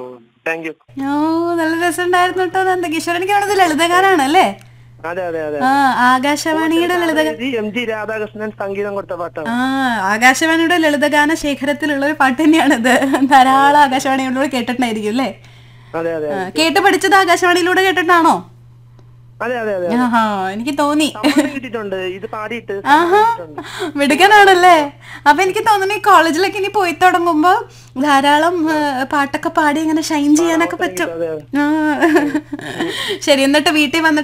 Thank you ഓ നല്ല രസമുണ്ടായിരുന്നു കേട്ടോ നന്ദകിഷോർ എനിക്ക് തോന്നുന്നത് ലളിതഗാനാണ് അല്ലേ അതെ അതെ അതെ ആ ആകാശവാണിയുടെ ലളിത ഇത് എം ജി രാധാകൃഷ്ണൻ സംഗീതം കൊടുത്ത പാട്ടാണ് ആ ആകാശവാണിയുടെ ലളിതഗാന ശേഖരത്തിലുള്ള ഒരു പാട്ട് തന്നെയാണിത് ധാരാളം ആകാശവാണികളിലൂടെ കേട്ടിട്ടുണ്ടായിരിക്കും അല്ലേ അതെ അതെ ആ, കേട്ട് പഠിച്ചത് ആകാശവാണിയിലൂടെ കേട്ടിട്ടാണോ അതെ അതെ അതെ ആഹാ എനിക്ക് തോന്നി സമ്മാനം കിട്ടിയിട്ടുണ്ട് ഇത് പാടിയിട്ട് ആഹാ മിടുക്കനാണല്ലേ അപ്പൊ എനിക്ക് തോന്നുന്നു ഈ കോളേജിലൊക്കെ ഇനി പോയി തുടങ്ങുമ്പോ ധാരാളം ആ, പാട്ടൊക്കെ പാടി ഇങ്ങനെ ഷൈൻ ചെയ്യാനൊക്കെ പറ്റും അതെ അതെ ആ. ശരി എന്നിട്ട് വീട്ടിൽ വന്നിട്ട്